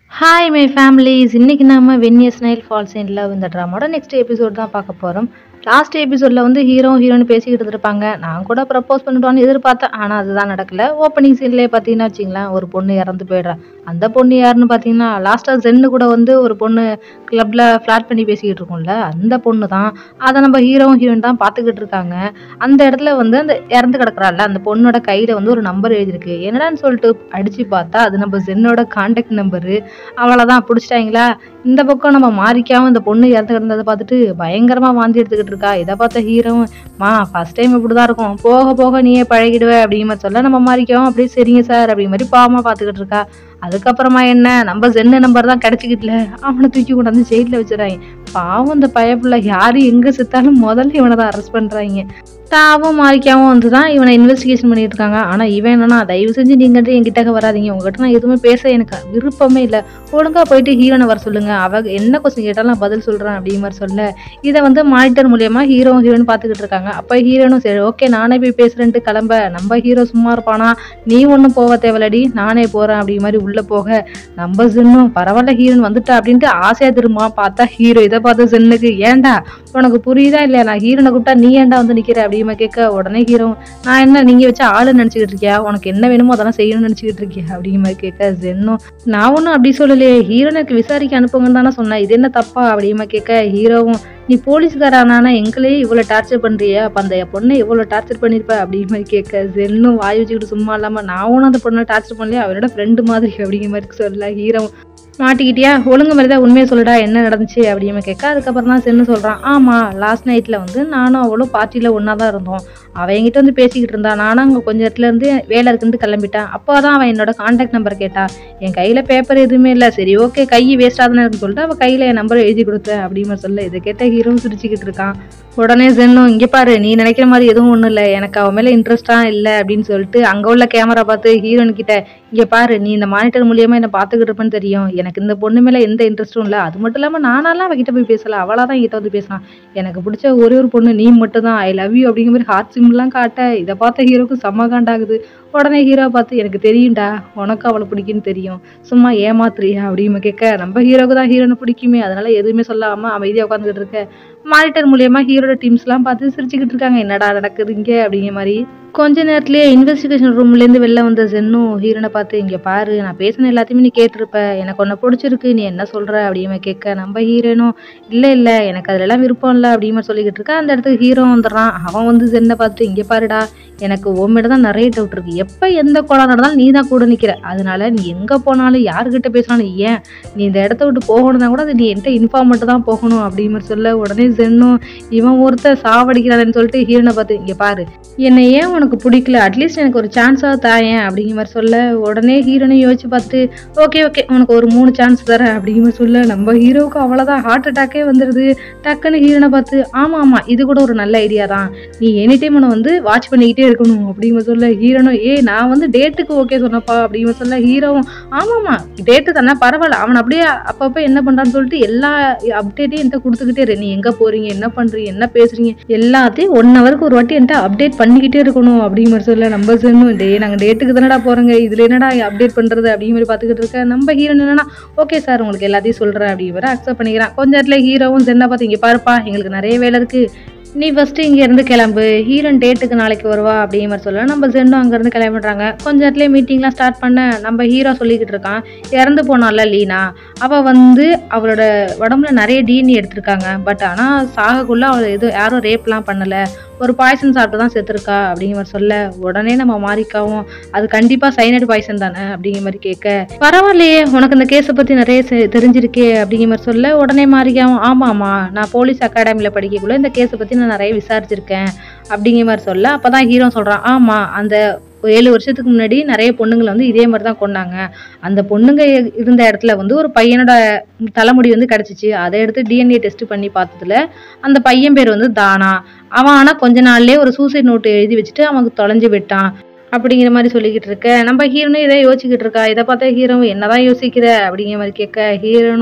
hi my families இன்னைக்கு நாம வென்னியஸ் நைல் ஃபால்ஸ் இன் லவ் இந்த ட்ராமாவோட நெக்ஸ்ட் எபிசோட் தான் பார்க்க போகிறோம் லாஸ்ட் எபிசோடில் வந்து ஹீரோ ஹீரோயின் பேசிக்கிட்டு இருப்பாங்க நான் கூட ப்ரப்போஸ் பண்ணிடுவான்னு எதிர்பார்த்தேன் ஆனால் அதுதான் நடக்கல ஓப்பனிங் சீன்லேயே பார்த்தீங்கன்னா வச்சிங்களேன் ஒரு பொண்ணு இறந்து போயிடுறா அந்த பொண்ணு யாருன்னு பார்த்தீங்கன்னா லாஸ்ட்டாக ஜென்னு கூட வந்து ஒரு பொண்ணு கிளப்பில் ஃப்ளாட் பண்ணி பேசிக்கிட்டு இருக்கோம்ல அந்த பொண்ணு தான் அதை நம்ம ஹீரோவும் ஹீரோயின் தான் பார்த்துக்கிட்டு இருக்காங்க அந்த இடத்துல வந்து அந்த இறந்து கிடக்குறாள்ல அந்த பொண்ணோட கையில் வந்து ஒரு நம்பர் எழுதியிருக்கு என்னடான்னு சொல்லிட்டு அடித்து பார்த்தா அது நம்ம ஜென்னோட காண்டாக்ட் நம்பரு அவ்வளோதான் பிடிச்சிட்டாங்களா இந்த பக்கம் நம்ம மாறிக்காம இந்த பொண்ணு இறந்து கிடந்ததை பார்த்துட்டு பயங்கரமாக வாந்தி எடுத்துக்கிட்டு இருக்கா இதை பார்த்த ஹீரோவும் மா ஃபர்ஸ்ட் டைம் இப்படி தான் இருக்கும் போக போக நீயே பழகிடுவ அப்படிங்கிற மாதிரி சொல்ல நம்ம மாறிக்கவும் அப்படியே சரிங்க சார் அப்படிங்கிற மாதிரி பாவமாக பார்த்துக்கிட்டு இருக்கா அதுக்கப்புறமா என்ன நம்ம ஜென்னு நம்பர் தான் கிடைச்சிக்கிட்டல அவனை தூக்கி கொண்டாந்து ஜெயிலில் வச்சுறாங்க பாவம் இந்த பயப்புள்ள யாரு எங்க செத்தாலும் முதல்ல இவனை தான் அரெஸ்ட் பண்றாங்க தாவும் மாறிக்காவும் வந்து தான் இவனை இன்வெஸ்டிகேஷன் பண்ணிட்டு இருக்காங்க ஆனா இவன் என்னன்னா தயவு செஞ்சு நீங்க என்கிட்ட வராதீங்க உங்ககிட்ட நான் எதுவுமே பேச எனக்கு விருப்பமே இல்லை ஒழுங்கா போயிட்டு ஹீரோனை வர சொல்லுங்க அவ என்ன கொஸ்டின் கேட்டாலும் நான் பதில் சொல்றேன் அப்படிங்கிற மாதிரி சொல்ல இதை வந்து மானிட்டர் மூலியமா ஹீரோ ஹீரோயின் பார்த்துக்கிட்டு இருக்காங்க அப்ப ஹீரோனும் சரி ஓகே நானே போய் பேசுறேன்ட்டு கிளம்ப நம்ம ஹீரோ சும்மா இருப்பானா நீ ஒன்றும் போக தேவையில்லடி நானே போறேன் அப்படிங்கிற மாதிரி உள்ள போக நம்ம ஜின்னும் பரவாயில்ல ஹீரோயின் வந்துட்டா அப்படின்ட்டு ஆசையா திரும்ப பார்த்தா ஹீரோ இதை பார்த்து ஜின்னுக்கு ஏன்டா உனக்கு புரியுதா இல்லையா நான் ஹீரோனை கூப்பிட்டா நீ ஏன்டா வந்து நிக்கிற அப்படிமா கேட்க உடனே ஹீரோ நான் என்ன நீங்க வச்ச ஆளு நினைச்சுக்கிட்டு இருக்கியா உனக்கு என்ன வேணுமோ அதெல்லாம் செய்யணும்னு நினைச்சுக்கிட்டு இருக்கியா அப்படிங்கிற மாதிரி கேட்க ஜென்னும் நான் ஒன்றும் அப்படி சொல்லலையே ஹீரோனுக்கு விசாரிக்க அனுப்புங்கன்னு தானே சொன்னேன் இது என்ன தப்பா அப்படிமா கேட்க ஹீரோவும் நீ போலீஸ்காரானா எங்களையே இவ்வளோ டார்ச்சர் பண்றியா அப்போ அந்த பொண்ணை எவ்வளோ டார்ச்சர் பண்ணியிருப்ப அப்படிங்கிற மாதிரி கேட்க ஜென்னும் வாய் வச்சுக்கிட்டு சும்மா இல்லாமல் நான் ஒன்றும் அந்த பொண்ணை டார்ச்சர் பண்ணலையா அவரோட ஃப்ரெண்டு மாதிரி அப்படிங்கிற மாதிரி சொல்ல ஹீரோ மாட்டிக்கிட்டியா ஒழுங்கு மாதிரி தான் உண்மையை சொல்லுடா என்ன நடந்துச்சு அப்படின்னு கேட்க அதுக்கப்புறம் தான் சென்னு சொல்கிறான் ஆமாம் லாஸ்ட் நைட்டில் வந்து நானும் அவளும் பார்ட்டியில் ஒன்றா தான் இருந்தோம் அவன் என்கிட்ட வந்து பேசிக்கிட்டு இருந்தா நானும் அங்கே கொஞ்ச இடத்துல இருந்து வேலை இருக்குன்ட்டு கிளம்பிட்டான் அப்போ தான் அவன் என்னோட காண்டாக்ட் நம்பர் கேட்டா என் கையில் பேப்பர் எதுவுமே இல்லை சரி ஓகே கை வேஸ்ட்டாக தானே இருக்குன்னு சொல்லிட்டு அவள் கையில் என் நம்பரை எழுதி கொடுத்தேன் அப்படின்னு சொல்ல இதை கேட்ட ஹீரோ சிரிச்சுக்கிட்டு இருக்கான் உடனே சென்னும் இங்கே பாரு நீ நினைக்கிற மாதிரி எதுவும் ஒன்றும் இல்லை எனக்கு அவன் மேலே இன்ட்ரெஸ்டாக இல்லை அப்படின்னு சொல்லிட்டு அங்கே உள்ள கேமரா பார்த்து ஹீரோயின் கிட்ட இங்கே பாரு நீ இந்த மானிட்டர் மூலியமா என்ன பார்த்துக்கிட்டு இருப்பேன்னு தெரியும் எனக்கு இந்த பொண்ணு மேலே எந்த இன்ட்ரெஸ்ட்டும் இல்லை அது மட்டும் இல்லாமல் நானாலாம் அவகிட்ட போய் பேசல அவளாக தான் என்கிட்ட வந்து பேசலாம் எனக்கு பிடிச்ச ஒரே ஒரு பொண்ணு நீ மட்டும் தான் ஐ லவ் யூ அப்படிங்கிற மாதிரி ஹார்ட் சிம்பிள்லாம் காட்ட இதை பார்த்த ஹீரோக்கு செம்ம காண்டாகுது உடனே ஹீரோ பார்த்து எனக்கு தெரியும்டா உனக்கு அவளை பிடிக்குன்னு தெரியும் சும்மா ஏமாத்துறியா அப்படின்னு கேட்க நம்ம ஹீரோக்கு தான் ஹீரோனை பிடிக்குமே அதனால எதுவுமே சொல்லாமல் அமைதியாக உட்காந்துக்கிட்டு இருக்க மானிட்டர் மூலியமா ஹீரோட டீம்ஸ்லாம் பார்த்து சிரிச்சுக்கிட்டு இருக்காங்க என்னடா நடக்குது இங்கே அப்படிங்கிற மாதிரி கொஞ்ச நேரத்திலேயே இன்வெஸ்டிகேஷன் ரூம்லேருந்து வெளில வந்த ஜென்னும் ஹீரோனை பார்த்து இங்கே பாரு நான் பேசின எல்லாத்தையுமே நீ கேட்டிருப்ப எனக்கு ஒன்று பிடிச்சிருக்கு நீ என்ன சொல்கிற அப்படின்னு கேட்க நம்ம ஹீரோனும் இல்லை இல்லை எனக்கு அதிலெல்லாம் விருப்பம் இல்லை அப்படின்னு சொல்லிக்கிட்டு இருக்கா அந்த இடத்துக்கு ஹீரோ வந்துடுறான் அவன் வந்து ஜென்னை பார்த்துட்டு இங்கே பாருடா எனக்கு உண்மையிட தான் நிறைய டவுட் இருக்கு எப்போ எந்த கோலம் நடந்தாலும் நீ தான் கூட நிற்கிற அதனால நீ எங்கே போனாலும் யாருக்கிட்ட பேசினாலும் ஏன் நீ இந்த இடத்த விட்டு போகணும்னா கூட அது நீ என்கிட்ட இன்ஃபார்ம் மட்டும் தான் போகணும் அப்படின்னு மாதிரி சொல்ல உடனே ஜென்னும் இவன் ஒருத்தர் சாவடிக்கிறான்னு சொல்லிட்டு ஹீரோனை பார்த்து இங்கே பாரு என்னை ஏன் உனக்கு பிடிக்கல அட்லீஸ்ட் எனக்கு ஒரு சான்ஸாக தாயேன் அப்படிங்கிற மாதிரி சொல்ல உடனே ஹீரோனை யோசிச்சு பார்த்து ஓகே ஓகே உனக்கு ஒரு மூணு சான்ஸ் தரேன் அப்படிங்கிற மாதிரி சொல்ல நம்ம ஹீரோவுக்கு அவ்வளோதான் ஹார்ட் அட்டாக்கே வந்துடுது டக்குன்னு ஹீரோனை பார்த்து ஆமாம் ஆமாம் இது கூட ஒரு நல்ல ஐடியா தான் நீ எனி டைம் உன்னை வந்து வாட்ச் பண்ணிக்கிட்டே இருக்கணும் அப்படிங்கிற சொல்ல ஹீரோனும் ஏ நான் வந்து டேட்டுக்கு ஓகே சொன்னப்பா அப்படிங்கிற சொல்ல ஹீரோவும் ஆமாம்மா டேட்டு தானே பரவாயில்ல அவன் அப்படியே அப்பப்போ என்ன பண்ணுறான்னு சொல்லிட்டு எல்லா அப்டேட்டையும் என்கிட்ட கொடுத்துக்கிட்டே இரு நீ எங்கே போகிறீங்க என்ன பண்ணுறீங்க என்ன பேசுறீங்க எல்லாத்தையும் ஒன் ஹவருக்கு ஒரு வாட்டி என்கிட்ட அப்டேட் பண்ணிக்கிட்டே இருக்கணும் அப்படிங்கிற மாதிரி சொல்ல நம்ம சொன்னோம் டே நாங்கள் டேட்டுக்கு தானடா போகிறோங்க இதில் என்னடா அப்டேட் பண்ணுறது அப்படிங்கிற மாதிரி பார்த்துக்கிட்டு இருக்க நம்ம ஹீரோ என்னன்னா ஓகே சார் உங்களுக்கு எல்லாத்தையும் சொல்கிறேன் அப்படிங்கிற அக்செப்ட் பண்ணிக்கிறான் கொஞ்ச இடத்துல ஹீரோவும் சென்னா பார்த்து இங்கே பாருப்பா எங்களுக்கு நிறைய வேலை இருக்குது நீ ஃபஸ்ட்டு இங்கேருந்து கிளம்பு ஹீரோன் டேட்டுக்கு நாளைக்கு வருவா அப்படிங்கிற மாதிரி சொல்ல நம்ம ஜென்னும் அங்கேருந்து கிளம்பிடுறாங்க கொஞ்ச இடத்துல மீட்டிங்லாம் ஸ்டார்ட் பண்ண நம்ம ஹீரோ சொல்லிக்கிட்டு இருக்கான் இறந்து போனால லீனா அவள் வந்து அவளோட உடம்புல நிறைய டிஎன்ஏ எடுத்திருக்காங்க பட் ஆனால் சாகக்குள்ளே அவள் எதுவும் யாரும் ரேப்லாம் பண்ணலை ஒரு பாய்சன் சாப்பிட்டு தான் செத்துருக்கா அப்படிங்கிற மாதிரி சொல்ல உடனே நம்ம மாறிக்காவும் அது கண்டிப்பாக சைனட் பாய்சன் தானே அப்படிங்கிற மாதிரி கேட்க பரவாயில்லையே உனக்கு இந்த கேஸை பற்றி நிறைய செ- தெரிஞ்சிருக்கே அப்படிங்கிற மாதிரி சொல்ல உடனே மாறிக்காவும் ஆமாம்மா நான் போலீஸ் அகாடமியில் படிக்கக்குள்ள இந்த கேஸை பற்றி நான் நிறைய விசாரிச்சிருக்கேன் அப்படிங்கிற மாதிரி சொல்ல அப்போ தான் ஹீரோ சொல்கிறான் ஆமாம் அந்த ஏழு வருஷத்துக்கு முன்னாடி நிறைய பொண்ணுங்களை வந்து இதே மாதிரி தான் கொண்டாங்க அந்த பொண்ணுங்க இருந்த இடத்துல வந்து ஒரு பையனோட தலைமுடி வந்து கிடச்சிச்சு அதை எடுத்து டிஎன்ஏ டெஸ்ட் பண்ணி பார்த்ததுல அந்த பையன் பேர் வந்து தானா அவன் ஆனால் கொஞ்ச நாள்லயே ஒரு சூசைட் நோட்டு எழுதி வச்சுட்டு அவனுக்கு தொலைஞ்சு விட்டான் அப்படிங்கிற மாதிரி சொல்லிக்கிட்டு இருக்க நம்ம ஹீரோனும் இதை யோசிச்சுக்கிட்டு இருக்கா இதை பார்த்தா ஹீரோவும் என்னதான் யோசிக்கிற அப்படிங்கிற மாதிரி கேட்க ஹீரோனும்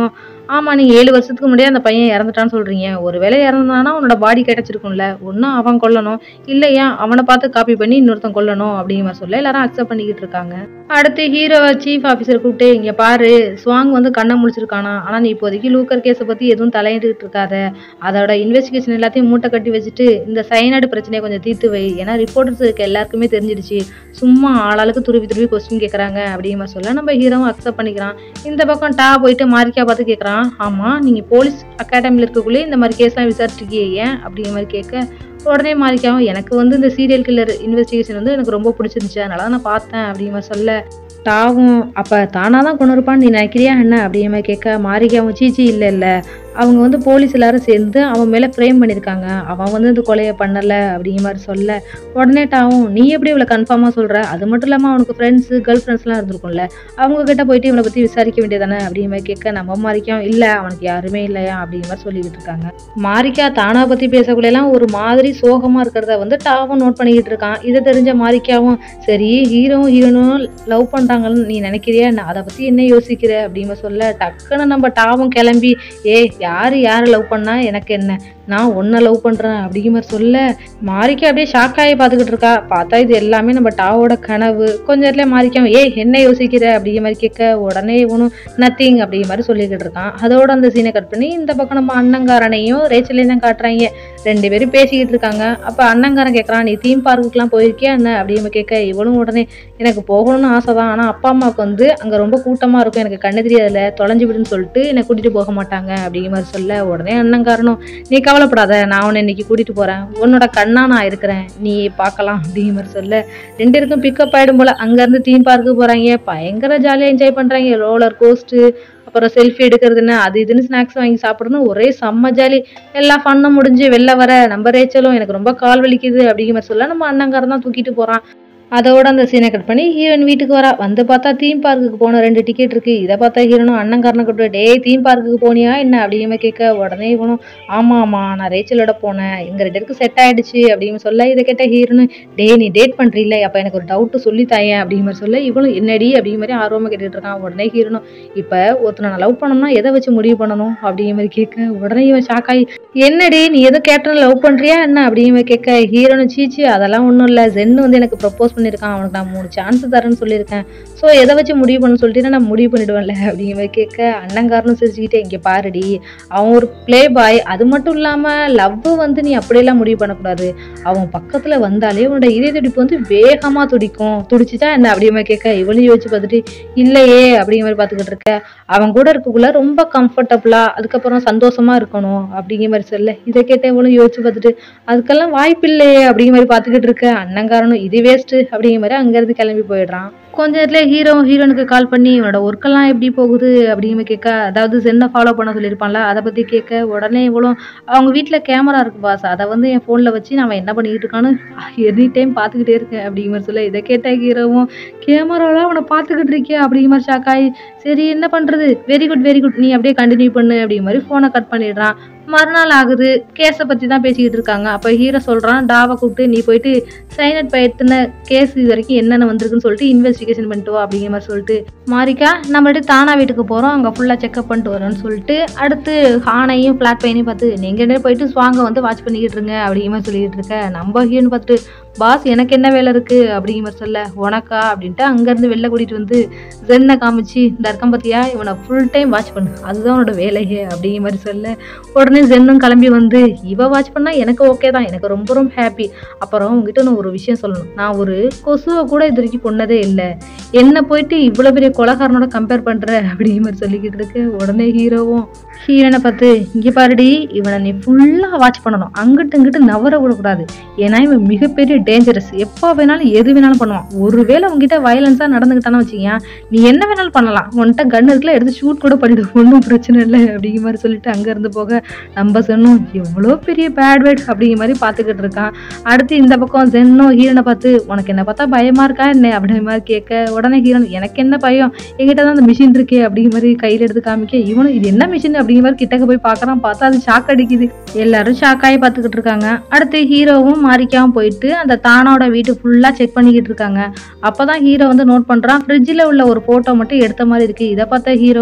ஆமா நீங்க ஏழு வருஷத்துக்கு முன்னாடியே அந்த பையன் இறந்துட்டான்னு சொல்றீங்க ஒருவேளை இறந்தானா உன்னோட பாடி கிடைச்சிருக்கும்ல ஒன்னும் அவன் கொல்லணும் இல்லையா அவனை பார்த்து காப்பி பண்ணி இன்னொருத்தன் கொல்லணும் அப்படிங்கிற மாதிரி சொல்ல எல்லாரும் அக்செப்ட் பண்ணிக்கிட்டு இருக்காங்க அடுத்து ஹீரோவை சீஃப் ஆஃபீஸர் கூப்பிட்டு இங்க பாரு ஸ்வாங் வந்து கண்ணை முழிச்சிருக்கானா ஆனா நீ இப்போதைக்கு லூக்கர் கேஸை பத்தி எதுவும் தலையிட்டு இருக்காத அதோட இன்வெஸ்டிகேஷன் எல்லாத்தையும் மூட்டை கட்டி வச்சுட்டு இந்த சைனாடு பிரச்சனையை கொஞ்சம் தீர்த்து வை ஏன்னா ரிப்போர்ட்டர்ஸ் இருக்க எல்லாருக்குமே தெரிஞ்சிடுச்சு சும்மா ஆளாளுக்கு துருவி துருவி கொஸ்டின் கேட்குறாங்க அப்படிங்கிற மாதிரி சொல்ல நம்ம ஹீரோவும் அக்செப்ட் பண்ணிக்கிறான் இந்த பக்கம் டா போயிட்டு மாரிக்கா பார்த்து கேட்குறான் ஆமா நீங்க போலீஸ் அகாடமியில் இருக்கக்குள்ளே இந்த மாதிரி கேஸ்லாம் விசாரிச்சிருக்கீங்க ஏன் அப்படிங்கிற மாதிரி கேட்க உடனே மாறிக்காவும் எனக்கு வந்து இந்த சீரியல் கில்லர் இன்வெஸ்டிகேஷன் வந்து எனக்கு ரொம்ப பிடிச்சிருந்துச்சு அதனால தான் நான் பார்த்தேன் அப்படிங்கிற மாதிரி சொல்ல தாவும் அப்போ தானாக தான் கொண்டு இருப்பான்னு நீ நினைக்கிறியா என்ன அப்படிங்கிற மாதிரி கேட்க மாரிக்காவும் சீச்சி இல்லை இல்லை அவங்க வந்து போலீஸ் எல்லாரும் சேர்ந்து அவன் மேலே ஃப்ரேம் பண்ணியிருக்காங்க அவன் வந்து இந்த கொலையை பண்ணலை அப்படிங்கிற மாதிரி சொல்ல உடனே டாவும் நீ எப்படி இவ்வளோ கன்ஃபார்மாக சொல்கிற அது மட்டும் இல்லாமல் அவனுக்கு ஃப்ரெண்ட்ஸு கேர்ள் ஃப்ரெண்ட்ஸ்லாம் இருந்திருக்கும்ல அவங்க கிட்ட போயிட்டு இவனை பற்றி விசாரிக்க வேண்டியதானே அப்படிங்கிற மாதிரி கேட்க நம்ம மாரிக்காவும் இல்லை அவனுக்கு யாருமே இல்லையா அப்படிங்கிற மாதிரி சொல்லிக்கிட்டு இருக்காங்க மாரிக்கா தானா பற்றி பேசக்குள்ளெல்லாம் ஒரு மாதிரி சோகமாக இருக்கிறத வந்து டாவும் நோட் பண்ணிக்கிட்டு இருக்கான் இதை தெரிஞ்ச மாரிக்காவும் சரி ஹீரோவும் ஹீரோனும் லவ் பண்ணுறாங்கன்னு நீ நினைக்கிறியா என்ன அதை பற்றி என்ன யோசிக்கிற அப்படிங்கிற சொல்ல டக்குன்னு நம்ம டாவும் கிளம்பி ஏ யார் யாரை லவ் பண்ணா எனக்கு என்ன நான் உன்னை லவ் பண்ணுறேன் அப்படிங்கிற மாதிரி சொல்ல மாரிக்கா அப்படியே ஷாக் ஆகி பார்த்துக்கிட்டு இருக்கா பார்த்தா இது எல்லாமே நம்ம டாவோட கனவு கொஞ்ச நேரத்துல மாரிக்காம ஏய் என்ன யோசிக்கிற அப்படிங்கிற மாதிரி கேட்க உடனே இவனும் நத்திங் அப்படிங்கிற மாதிரி சொல்லிக்கிட்டு இருக்கான் அதோட அந்த சீனை கட் பண்ணி இந்த பக்கம் நம்ம அண்ணங்காரனையும் ரேச்சலையும் தான் காட்டுறாங்க ரெண்டு பேரும் பேசிக்கிட்டு இருக்காங்க அப்போ அண்ணங்காரன் கேட்குறான் நீ தீம் பார்க்குக்கெலாம் போயிருக்கியா என்ன அப்படின்னு கேட்க இவனும் உடனே எனக்கு போகணும்னு ஆசை தான் ஆனால் அப்பா அம்மாவுக்கு வந்து அங்கே ரொம்ப கூட்டமாக இருக்கும் எனக்கு கண்ணு தெரியாதுல தொலைஞ்சு விடுன்னு சொல்லிட்டு என்னை கூட்டிகிட்டு போக மாட்டாங்க அப்படிங்கிற மாதிரி சொல்ல உடனே அண்ணங்காரனும் நீ கவலைப்படாத நான் உன்னை இன்னைக்கு கூட்டிகிட்டு போகிறேன் உன்னோட கண்ணா நான் இருக்கிறேன் நீ பார்க்கலாம் அப்படிங்கிற மாதிரி சொல்ல ரெண்டு பேருக்கும் பிக்கப் ஆகிடும் போல் அங்கேருந்து தீம் பார்க்கு போகிறாங்க பயங்கர ஜாலியாக என்ஜாய் பண்ணுறாங்க ரோலர் கோஸ்ட்டு அப்புறம் செல்ஃபி எடுக்கிறதுன்னு அது இதுன்னு ஸ்நாக்ஸ் வாங்கி சாப்பிடணும் ஒரே செம்ம ஜாலி எல்லாம் ஃபன்னும் முடிஞ்சு வெளில வர நம்ம ரேச்சலும் எனக்கு ரொம்ப கால் வலிக்குது அப்படிங்கிற மாதிரி சொல்ல நம்ம அண்ணங்காரன் தான் தூக்கிட்டு போகிறான் அதோட அந்த சீனை கட் பண்ணி ஹீரோயின் வீட்டுக்கு வரா வந்து பார்த்தா தீம் பார்க்குக்கு போன ரெண்டு டிக்கெட் இருக்கு இதை பார்த்தா ஹீரோனும் அண்ணங்காரனை கூப்பிட்டு டேய் தீம் பார்க்குக்கு போனியா என்ன அப்படிங்கிற மாதிரி கேட்க உடனே இவனும் ஆமா ஆமா நான் ரேச்சலோட போனேன் எங்க ரெண்டு பேருக்கு செட் ஆயிடுச்சு அப்படின்னு சொல்ல இதை கேட்ட ஹீரோனு டேய் நீ டேட் பண்றீல்ல அப்ப எனக்கு ஒரு டவுட் சொல்லி தாயேன் அப்படிங்கிற மாதிரி சொல்ல இவனும் என்னடி அப்படிங்கிற மாதிரி ஆர்வமா கேட்டுட்டு இருக்கான் உடனே ஹீரோனும் இப்ப ஒருத்தனை நான் லவ் பண்ணணும்னா எதை வச்சு முடிவு பண்ணணும் அப்படிங்கிற மாதிரி கேட்க உடனே இவன் ஷாக் ஆகி என்னடி நீ எதோ கேட்டன லவ் பண்றியா என்ன அப்படிங்கிற மாதிரி கேட்க ஹீரோனு சீச்சி அதெல்லாம் ஒன்றும் இல்லை ஜென்னு வந்து எனக்கு ப்ரப்போஸ் பண்ணியிருக்கான் அவனுக்கு நான் மூணு சான்ஸ் தரேன்னு சொல்லியிருக்கேன் ஸோ எதை வச்சு முடிவு பண்ண சொல்லிட்டு நான் முடிவு பண்ணிடுவேன்ல அப்படிங்கிற மாதிரி கேட்க அண்ணங்காரனும் சிரிச்சுக்கிட்டே இங்கே பாருடி அவன் ஒரு ப்ளே பாய் அது மட்டும் இல்லாமல் லவ் வந்து நீ அப்படியெல்லாம் முடிவு பண்ணக்கூடாது அவன் பக்கத்தில் வந்தாலே உன்னோட இதய துடிப்பு வந்து வேகமாக துடிக்கும் துடிச்சுட்டா என்ன அப்படிங்கிற மாதிரி கேட்க இவளையும் யோசிச்சு பார்த்துட்டு இல்லையே அப்படிங்கிற மாதிரி பார்த்துக்கிட்டு இருக்க அவன் கூட இருக்கக்குள்ள ரொம்ப கம்ஃபர்டபுளா அதுக்கப்புறம் சந்தோஷமா இருக்கணும் அப்படிங்கிற மாதிரி சொல்ல இதை கேட்ட இவளும் யோசிச்சு பார்த்துட்டு அதுக்கெல்லாம் வாய்ப்பில்லையே அப்படிங்கிற மாதிரி பார்த்துக்கிட்டு இருக்க அண்ணங்காரனும் இது வேஸ்ட் அப்படிங்கிற மாதிரி அங்கேருந்து கிளம்பி போயிடுறான் கொஞ்ச நேரத்துல ஹீரோ ஹீரோனுக்கு கால் பண்ணி இவனோட ஒர்க்கெல்லாம் எப்படி போகுது அப்படிங்கிற மாதிரி கேட்க அதாவது சென்னை ஃபாலோ பண்ண சொல்லியிருப்பான்ல அதை பற்றி கேட்க உடனே இவ்வளோ அவங்க வீட்டில் கேமரா இருக்கு பாஸ் அதை வந்து என் ஃபோனில் வச்சு நான் என்ன பண்ணிக்கிட்டு இருக்கான்னு எனி டைம் பார்த்துக்கிட்டே இருக்கேன் அப்படிங்கிற மாதிரி சொல்ல இதை கேட்ட ஹீரோவும் கேமராவில் அவனை பார்த்துக்கிட்டு இருக்கியா அப்படிங்கிற மாதிரி ஷாக் ஆகி சரி என்ன பண்ணுறது வெரி குட் வெரி குட் நீ அப்படியே கண்டினியூ பண்ணு அப்படிங்கிற மாதிரி ஃபோனை கட் பண்ணிடுறான் மறுநாள் ஆகுது கேஸை பற்றி தான் பேசிக்கிட்டு இருக்காங்க அப்போ ஹீரோ சொல்கிறான் டாவை கூப்பிட்டு நீ போயிட்டு சைனட் பயத்தின கேஸ் இது வரைக்கும் என்னென்ன வந்திருக்குன்னு சொல்லிட்டு இன்வெஸ்டிகேஷன் பண்ணிட்டு வா அப்படிங்கிற மாதிரி சொல்லிட்டு மாரிக்கா நம்மள்ட்ட தானா வீட்டுக்கு போகிறோம் அங்கே ஃபுல்லாக செக்அப் பண்ணிட்டு வரோம்னு சொல்லிட்டு அடுத்து ஹானையும் ஃப்ளாட் பையனையும் பார்த்து நீங்கள் ரெண்டு பேரும் போயிட்டு ஸ்வாங்க வந்து வாட்ச் பண்ணிக்கிட்டு இருங்க அப்படிங்கிற மாதிரி சொல்லிக்கிட்டு இருக்க நம்ம ஹீரோன்னு பார்த்துட்டு பாஸ் எனக்கு என்ன வேலை இருக்குது அப்படிங்கிற மாதிரி சொல்ல உனக்கா அப்படின்ட்டு அங்கேருந்து வெளில கூட்டிகிட்டு வந்து ஜென்னை காமிச்சு இந்த இருக்கம் பார்த்தியா இவனை ஃபுல் டைம் வாட்ச் பண்ணு அதுதான் உன்னோட வேலையே அப்படிங்கிற மாதிரி சொல்ல உடனே ஜென்னும் கிளம்பி வந்து இவ வாட்ச் பண்ணா எனக்கு ஓகே தான் எனக்கு ரொம்ப ரொம்ப ஹாப்பி அப்புறம் உங்ககிட்ட நான் ஒரு விஷயம் சொல்லணும் நான் ஒரு கொசுவை கூட இது வரைக்கும் கொன்னதே இல்லை என்ன போயிட்டு இவ்வளோ பெரிய கொலகாரனோட கம்பேர் பண்ற அப்படிங்கிற மாதிரி சொல்லிக்கிட்டு இருக்கு உடனே ஹீரோவும் ஹீரோனை பார்த்து இங்கே பாருடி இவனை நீ ஃபுல்லாக வாட்ச் பண்ணணும் அங்கிட்டு இங்கிட்டு நவர விடக்கூடாது ஏன்னா இவன் மிகப்பெரிய டேஞ்சரஸ் எப்போ வேணாலும் எது வேணாலும் பண்ணுவான் ஒருவேளை உங்ககிட்ட வயலன்ஸாக நடந்துக்கிட்டான்னு வச்சுக்கேன் நீ என்ன வேணாலும் பண்ணலாம் உன்கிட்ட கன் இருக்குல்ல எடுத்து ஷூட் கூட பண்ணிடு ஒன்றும் பிரச்சனை இல்லை அப்படிங்கிற மாதிரி சொல்லிட்டு அங்கேருந்து போக நம்ம சொன்னோம் எவ்வளோ பெரிய பேட் வேர்ட் அப்படிங்கிற மாதிரி பார்த்துக்கிட்டு இருக்கான் அடுத்து இந்த பக்கம் ஜென்னோ ஹீரோனை பார்த்து உனக்கு என்ன பார்த்தா பயமா இருக்கா என்ன அப்படிங்கிற மாதிரி கேட்க உடனே ஹீரோன் எனக்கு என்ன பயம் எங்கிட்ட தான் அந்த மிஷின் இருக்கே அப்படிங்கிற மாதிரி கையில் எடுத்து காமிக்க இவனும் இது என்ன மிஷின் அப்படிங்கிற மாதிரி கிட்டக்க போய் பார்க்கறான் பார்த்தா அது ஷாக் அடிக்குது எல்லாரும் ஷாக் ஆகி பார்த்துக்கிட்டு இருக்காங்க அடுத்து ஹீரோவும் மாறிக்காவும் போயிட்டு அந்த தானோட வீட்டு ஃபுல்லாக செக் பண்ணிக்கிட்டு இருக்காங்க அப்பதான் ஹீரோ வந்து நோட் பண்றான் ஃப்ரிட்ஜில் உள்ள ஒரு ஃபோட்டோ மட்டும் எடுத்த மாதிரி இருக்கு இதை பார்த்தா ஹீரோவும்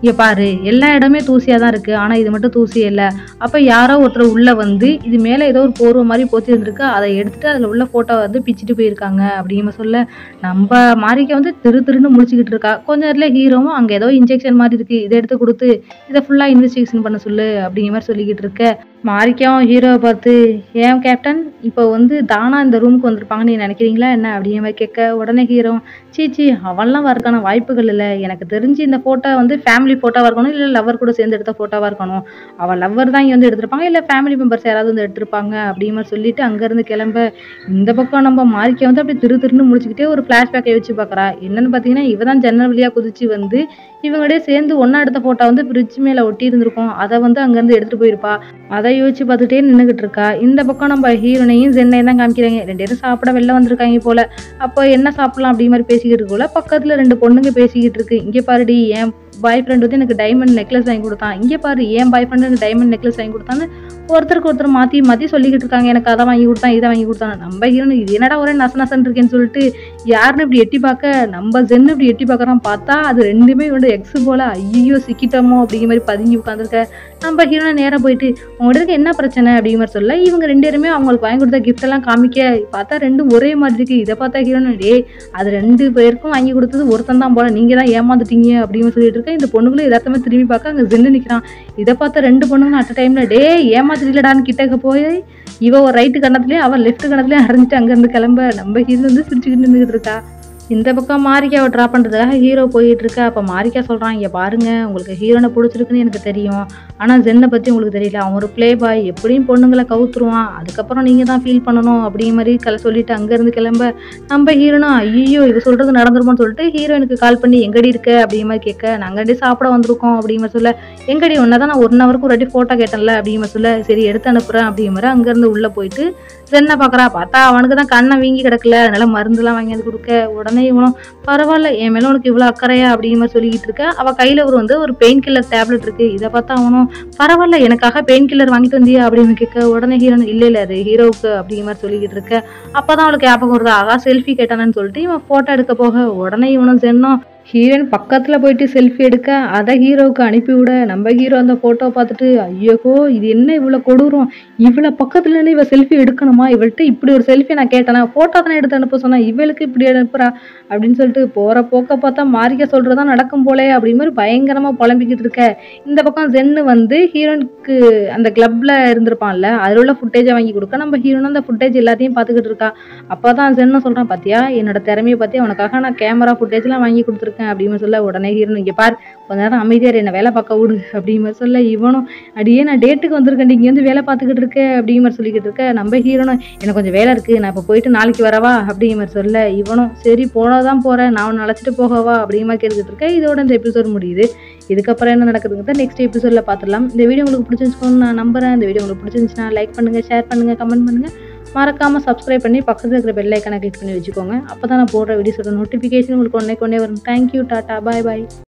இங்க பாரு எல்லா இடமே தூசியா தான் இருக்கு ஆனா இது மட்டும் தூசி இல்ல அப்ப யாரோ ஒருத்தர் உள்ள வந்து இது மேல ஏதோ ஒரு போர்வை மாதிரி போத்தி இருந்திருக்கு அதை எடுத்துட்டு அதுல உள்ள போட்டோ வந்து பிச்சிட்டு போயிருக்காங்க அப்படிங்கிற சொல்ல நம்ம மாரிக்க வந்து திரு திருன்னு முழிச்சுக்கிட்டு இருக்கா கொஞ்ச நேரத்துல ஹீரோவும் அங்க ஏதோ இன்ஜெக்ஷன் மாதிரி இருக்கு இதை எடுத்து கொடுத்து இதை ஃபுல்லா இன்வெஸ்டிகேஷன் பண்ண சொல்லு அப்படிங்கிற மாதிரி சொல்லிக்கிட்டு இருக்க மாரிக்காவும் ஹீரோவை பார்த்து ஏன் கேப்டன் இப்போ வந்து தானா இந்த ரூமுக்கு வந்திருப்பாங்கன்னு நீ நினைக்கிறீங்களா என்ன அப்படிங்கிற மாதிரி கேட்க உடனே ஹீரோ சீச்சி அவன்லாம் வரக்கான வாய்ப்புகள் இல்லை எனக்கு தெரிஞ்சு இந்த ஃபோட்டோ வந்து ஃபேமிலி ஃபோட்டோவாக இருக்கணும் இல்லை லவ்வர் கூட சேர்ந்து எடுத்த ஃபோட்டோவாக இருக்கணும் அவள் லவ்வர் தான் இங்கே வந்து எடுத்திருப்பாங்க இல்லை ஃபேமிலி மெம்பர்ஸ் யாராவது வந்து எடுத்திருப்பாங்க அப்படிங்கிற மாதிரி சொல்லிட்டு அங்கேருந்து கிளம்ப இந்த பக்கம் நம்ம மாரிக்க வந்து அப்படி திரு திருன்னு முடிச்சுக்கிட்டே ஒரு ஃப்ளாஷ்பேக்கை வச்சு பார்க்குறா என்னன்னு பார்த்தீங்கன்னா இவ தான் ஜன்னல் வழியாக குதிச்சு வந்து இவங்களே சேர்ந்து ஒன்றா எடுத்த ஃபோட்டோ வந்து ஃப்ரிட்ஜ் மேலே ஒட்டி இருந்திருக்கும் அதை வந்து அங்கேருந்து எடுத்துகிட்டு போயிருப்பா அதை யோசிச்சு பார்த்துட்டே நின்றுகிட்டு இருக்கா இந்த பக்கம் நம்ம ஹீரோனையும் ஜென்னையும் தான் காமிக்கிறாங்க ரெண்டு பேரும் சாப்பிட வெளில வந்திருக்காங்க போல அப்போ என்ன சாப்பிடலாம் அப்படி மாதிரி பேசிக்கிட்டு இருக்கோல பக்கத்துல ரெண்டு பொண்ணுங்க பேசிக்கிட்டு இருக்கு இங்கே பாருடி என் பாய் ஃப்ரெண்ட் வந்து எனக்கு டைமண்ட் நெக்லஸ் வாங்கி கொடுத்தான் இங்கே பாரு என் பாய் ஃப்ரெண்ட் எனக்கு டைமண்ட் நெக்லஸ் வாங்கி கொடுத்தான்னு ஒருத்தருக்கு ஒருத்தர் மாற்றி மாற்றி சொல்லிக்கிட்டு இருக்காங்க எனக்கு அதை வாங்கி கொடுத்தான் இதை வாங்கி கொடுத்தான் நம்ம ஹீரோனு இது என்னடா ஒரே நச நசன் இருக்கேன்னு சொல்லிட்டு யாருன்னு இப்படி எட்டி பார்க்க நம்ம ஜென்னு இப்படி எட்டி பார்க்குறோம் பார்த்தா அது ரெண்டுமே வந்து எக்ஸ் போல ஐயோ சிக்கிட்டோமோ அப்படிங்கிற மாதிரி பதுங்கி உட்காந்துருக்க நம்ம ஹீரோனை நேராக போயிட்டு உங்களுக்கு என்ன பிரச்சனை அப்படிங்கிற மாதிரி சொல்ல இவங்க ரெண்டு பேருமே அவங்களுக்கு வாங்கி கொடுத்த gift எல்லாம் காமிக்க பார்த்தா ரெண்டும் ஒரே மாதிரி இருக்கு இதை பார்த்தா ஹீரோனு டே அது ரெண்டு பேருக்கும் வாங்கி கொடுத்தது ஒருத்தன் தான் போல நீங்க தான் ஏமாந்துட்டீங்க அப்படின்னு சொல்லிட்டு இருக்க இந்த பொண்ணுங்களும் எதார்த்தமா திரும்பி பார்க்க அங்க ஜென்னு நிக்கிறான் இதை பார்த்த ரெண்டு பொண்ணுங்களும் அட் டைம்ல டே ஏமாத்திடலடான்னு கிட்டக்க போய் இவ ஒரு ரைட்டு கண்ணத்துலயும் அவ லெஃப்ட் கண்ணத்துலயும் அரைஞ்சிட்டு அங்க இருந்து கிளம்ப நம்ம ஹீரோ வந்து சிரிச்சுக்கிட்டு நின்றுட்டு இருக்கா இந்த பக்கம் மாரிக்காவை ட்ராப் பண்ணுறதுக்காக ஹீரோ போயிட்டு இருக்கா அப்போ மாரிக்கா சொல்கிறான் இங்கே பாருங்க உங்களுக்கு ஹீரோனை பிடிச்சிருக்குன்னு எனக்கு தெரியும் ஆனால் ஜென்னை பற்றி உங்களுக்கு தெரியல அவன் ஒரு ப்ளே பாய் எப்படியும் பொண்ணுங்களை கவுத்துருவான் அதுக்கப்புறம் நீங்கள் தான் ஃபீல் பண்ணணும் அப்படிங்கிற மாதிரி கல சொல்லிட்டு அங்கேருந்து கிளம்ப நம்ம ஹீரோனா ஐயோ இவ சொல்கிறது நடந்துருமோன்னு சொல்லிட்டு ஹீரோயினுக்கு கால் பண்ணி எங்கடி இருக்க அப்படிங்கிற மாதிரி கேட்க நாங்கள் சாப்பிட வந்திருக்கோம் அப்படிங்கிற மாதிரி சொல்ல எங்கடி ஒன்றா தான் நான் ஒன் ஹவருக்கு ஒரு வாட்டி ஃபோட்டோ கேட்டேன்ல அப்படிங்கிற மாதிரி சொல்ல சரி எடுத்து அனுப்புகிறேன் அப்படிங்கிற மாதிரி அங்கேருந்து உள்ளே போயிட்டு ஜென்னை பார்க்குறா பார்த்தா அவனுக்கு தான் கண்ணை வீங்கி கிடக்கல அதனால மருந்துலாம் வாங்கி வந்து கொடுக்க உடனே இவனும் பரவாயில்ல என் மேலே உனக்கு இவ்வளோ அக்கறையா அப்படிங்கிற மாதிரி சொல்லிக்கிட்டு இருக்க அவள் கையில் ஒரு வந்து ஒரு பெயின் கில்லர் டேப்லெட் இருக்கு இதை பார்த்தா அவனும் பரவாயில்ல எனக்காக பெயின் கில்லர் வாங்கிட்டு வந்தியா அப்படின்னு கேட்க உடனே ஹீரோன் இல்லை இல்லை அது ஹீரோவுக்கு அப்படிங்கிற மாதிரி சொல்லிக்கிட்டு இருக்க அப்பதான் அவளுக்கு ஞாபகம் வருது ஆகா செல்ஃபி கேட்டானு சொல்லிட்டு இவன் ஃபோட்டோ எடுக்க போக உடனே இவனும் சென்னோம் ஹீரோயின் பக்கத்துல போயிட்டு செல்ஃபி எடுக்க அதை ஹீரோவுக்கு அனுப்பி விட நம்ம ஹீரோ அந்த போட்டோ பார்த்துட்டு ஐயோகோ இது என்ன இவ்வளோ கொடூரம் இவ்வளோ பக்கத்துல இருந்து இவ செல்ஃபி எடுக்கணுமா இவள்கிட்ட இப்படி ஒரு செல்ஃபி நான் கேட்டேனா போட்டோ தானே எடுத்து அனுப்ப சொன்னா இவளுக்கு இப்படி அனுப்புறா அப்படின்னு சொல்லிட்டு போற போக்க பார்த்தா மாரிக்க சொல்றதா நடக்கும் போலே அப்படி மாதிரி பயங்கரமா புலம்பிக்கிட்டு இருக்க இந்த பக்கம் ஜென்னு வந்து ஹீரோனுக்கு அந்த கிளப்ல இருந்திருப்பான்ல அதில் உள்ள ஃபுட்டேஜை வாங்கி கொடுக்க நம்ம ஹீரோன் அந்த ஃபுட்டேஜ் எல்லாத்தையும் பார்த்துக்கிட்டு இருக்கா அப்பதான் ஜென்னு சொல்றான் பாத்தியா என்னோட திறமையை பத்தி உனக்காக நான் கேமரா ஃபுட்டேஜ்லாம் வாங்கி கொடுத்துருக்கேன் அப்படின்னு சொல்ல உடனே ஹீரோன் இங்க பார் கொஞ்ச நேரம் அமைதியார் என்ன வேலை பார்க்க விடு அப்படிங்கிற மாதிரி சொல்ல இவனும் அடியே நான் டேட்டுக்கு வந்திருக்கேன் இங்க வந்து வேலை பார்த்துக்கிட்டு இருக்க அப்படிங்கிற மாதிரி சொல்லிக்கிட்டு இருக்க நம்ம ஹீரோனும் எனக்கு கொஞ்சம் வேலை இருக்கு நான் இப்போ போயிட்டு நாளைக்கு வரவா அப்படிங்கிற மாதிரி சொல்ல இவனும் சரி போனதான் போறேன் நான் உன்னை அழைச்சிட்டு போகவா அப்படிங்கிற மாதிரி கேட்டுக்கிட்டு இருக்கேன் இதோட இந்த எபிசோட் முடியுது இதுக்கப்புறம் என்ன நடக்குதுங்கிறத நெக்ஸ்ட் எபிசோட்ல பார்த்துடலாம் இந்த வீடியோ உங்களுக்கு பிடிச்சிருந்துச்சுன்னு நான் நம்புறேன் இந்த வீடியோ உங்களுக்கு பிடிச்சிருந்துச்சுன்னா லைக் பண்ணுங்க ஷேர் பண்ணுங்க கமெண்ட் பண்ணுங்க மறக்காம சப்ஸ்கிரைப் பண்ணி பக்கத்துல இருக்கிற பெல் ஐக்கனை கிளிக் பண்ணி வச்சுக்கோங்க அப்போ தான் நான் போடுற வீடியோஸோட நோட்டிஃபிகேஷன் உங்களுக்கு ஒன்னே கொண்டே வரும் தேங்க்யூ டாட்டா பாய் பாய்